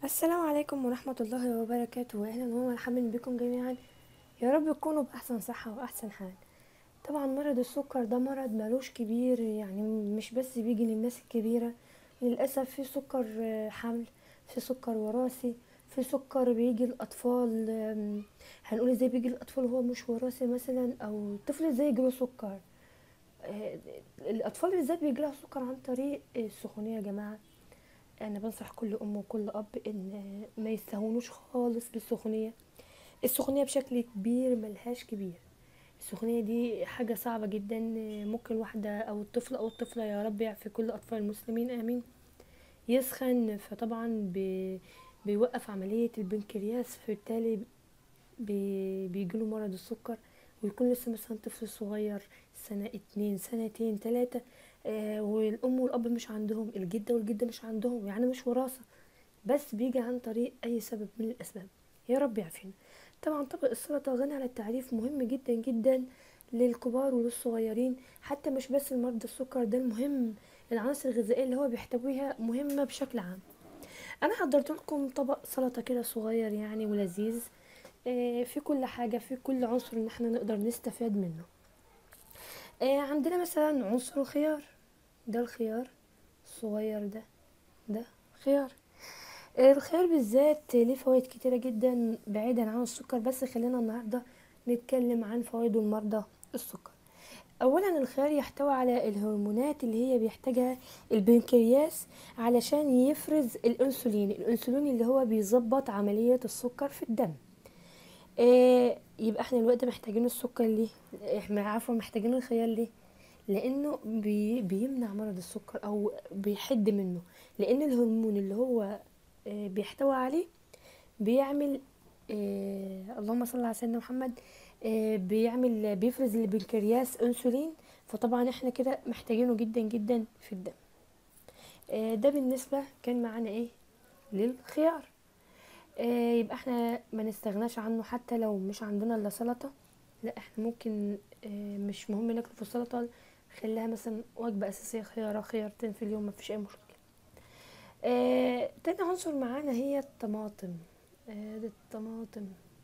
السلام عليكم ورحمة الله وبركاته وأهلا ومرحبا بكم جميعا يا رب تكونوا بأحسن صحة وأحسن حال طبعا مرض السكر ده مرض ملوش كبير يعني مش بس بيجي للناس الكبيرة للأسف في سكر آه، حمل في سكر وراثي في سكر بيجي الأطفال آم، هنقول ازاي بيجي الأطفال وهو مش وراثي مثلا أو الطفل ازاي يجيله سكر آه، الأطفال بالذات بيجيلها سكر عن طريق السخونية يا جماعة انا بنصح كل ام وكل اب ان ما يستهونوش خالص بالسخونيه السخونيه بشكل كبير ملهاش كبير السخونيه دي حاجه صعبه جدا ممكن واحده او الطفل او الطفله يا رب يعفي كل اطفال المسلمين امين يسخن فطبعا بي بيوقف عمليه البنكرياس فبالتالي بي بيجيله مرض السكر ويكون لسه مثلا طفل صغير سنة اتنين سنتين تلاتة آه والأم والأب مش عندهم الجدة والجدة مش عندهم يعني مش وراثة بس بيجي عن طريق أي سبب من الأسباب يا رب يعافينا طبعا طبق السلطة غني عن التعريف مهم جدا جدا للكبار وللصغيرين حتى مش بس المرضى السكر ده المهم العناصر الغذائية اللي هو بيحتويها مهمة بشكل عام انا حضرت لكم طبق سلطة كده صغير يعني ولذيذ آه، في كل حاجة في كل عنصر ان احنا نقدر نستفاد منه آه، عندنا مثلا عنصر الخيار ده الخيار الصغير ده ده خيار آه، الخيار بالذات ليه فوائد كتيرة جدا بعيدا عن السكر بس خلينا النهاردة نتكلم عن فوائده المرضى السكر اولا الخيار يحتوي على الهرمونات اللي هي بيحتاجها البنكرياس علشان يفرز الانسولين الانسولين اللي هو بيظبط عملية السكر في الدم إيه يبقى احنا الوقت محتاجين السكر ليه احنا عارفه محتاجين الخيار ليه لانه بي بيمنع مرض السكر او بيحد منه لان الهرمون اللي هو آه، بيحتوي عليه بيعمل آه اللهم صل على سيدنا محمد آه بيعمل بيفرز البنكرياس انسولين فطبعا احنا كده محتاجينه جدا جدا في الدم آه ده بالنسبه كان معانا ايه للخيار آه، يبقى احنا ما نستغناش عنه حتى لو مش عندنا الا سلطة لا احنا ممكن آه، مش مهم ناكله في السلطة خليها مثلا وجبة أساسية خيارة خيارتين في اليوم مفيش أي مشكلة آه، تاني عنصر معانا هي الطماطم آه، دي الطماطم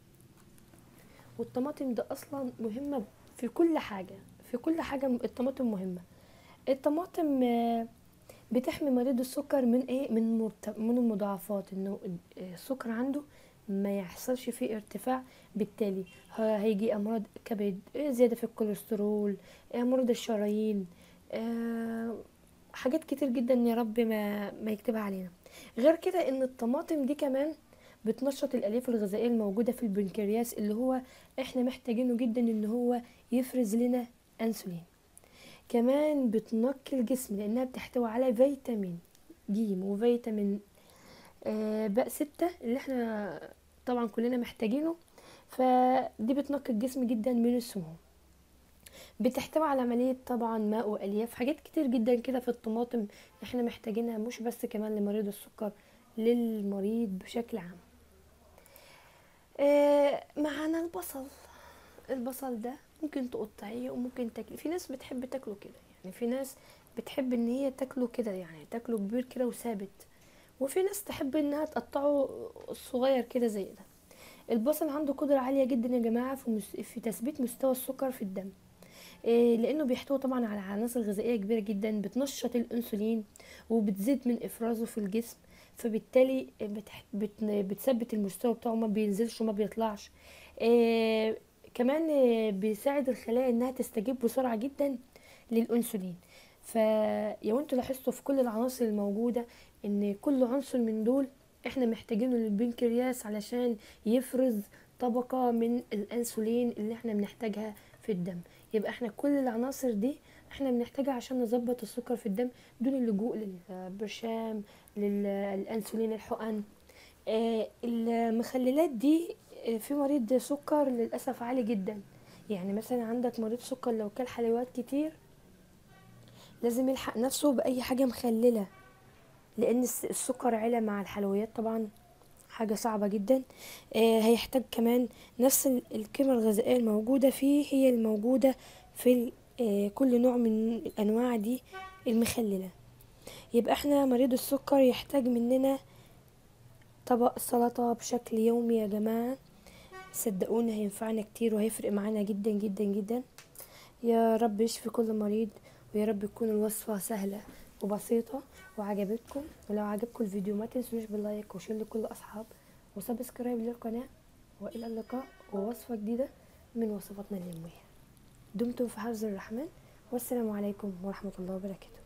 والطماطم ده أصلا مهمة في كل حاجة في كل حاجة الطماطم مهمة الطماطم آه، بتحمي مريض السكر من ايه من مرت- من المضاعفات انه السكر عنده ما يحصلش فيه ارتفاع بالتالي ه- هيجي امراض كبد إيه زياده في الكوليسترول إيه امراض الشرايين آه، حاجات كتير جدا يا رب ما ما يكتبها علينا غير كده ان الطماطم دي كمان بتنشط الالياف الغذائيه الموجوده في البنكرياس اللي هو احنا محتاجينه جدا ان هو يفرز لنا انسولين كمان بتنقي الجسم لانها بتحتوي على فيتامين ج وفيتامين آه، باء ستة اللي احنا طبعا كلنا محتاجينه فدي بتنقي الجسم جدا من السموم بتحتوي على عملية طبعا ماء وألياف حاجات كتير جدا كده في الطماطم احنا محتاجينها مش بس كمان لمريض السكر للمريض بشكل عام آه، معانا البصل البصل ده ممكن تقطعيه وممكن تاكليه في ناس بتحب تاكله كده يعني في ناس بتحب ان هي تاكله كده يعني تاكله كبير كده وثابت وفي ناس تحب انها تقطعه صغير كده زي ده البصل عنده قدرة عالية جدا يا جماعة في, مس... في تثبيت مستوى السكر في الدم إيه لانه بيحتوي طبعا على عناصر غذائية كبيرة جدا بتنشط الانسولين وبتزيد من افرازه في الجسم فبالتالي بتح... بت... بتثبت المستوى بتاعه ما بينزلش وما بيطلعش إيه كمان آه، بيساعد الخلايا انها تستجيب بسرعة جدا للانسولين فلو انتوا لاحظتوا في كل العناصر الموجودة ان كل عنصر من دول احنا محتاجينه للبنكرياس علشان يفرز طبقة من الانسولين اللي احنا بنحتاجها في الدم يبقى احنا كل العناصر دي احنا بنحتاجها عشان نظبط السكر في الدم دون اللجوء للبرشام للانسولين الحقن آه، المخللات دي آه، في مريض سكر للأسف عالي جدا يعني مثلا عندك مريض سكر لو كل حلويات كتير لازم يلحق نفسه بأي حاجة مخللة لأن الس- السكر علا مع الحلويات طبعا حاجة صعبة جدا آه، هيحتاج كمان نفس ال- القيمة الغذائية الموجودة فيه هي الموجودة في ال- آه، كل نوع من الأنواع دي المخللة يبقى احنا مريض السكر يحتاج مننا طبق سلطة بشكل يومي يا جماعة صدقوني هينفعنا كتير وهيفرق معانا جدا جدا جدا يا رب يشفي كل مريض ويا رب تكون الوصفة سهلة وبسيطة وعجبتكم ولو عجبكم الفيديو ما تنسوش باللايك وشير لكل اصحاب وسبسكرايب للقناة والى اللقاء ووصفة جديدة من وصفاتنا اليومية دمتم في حفظ الرحمن والسلام عليكم ورحمة الله وبركاته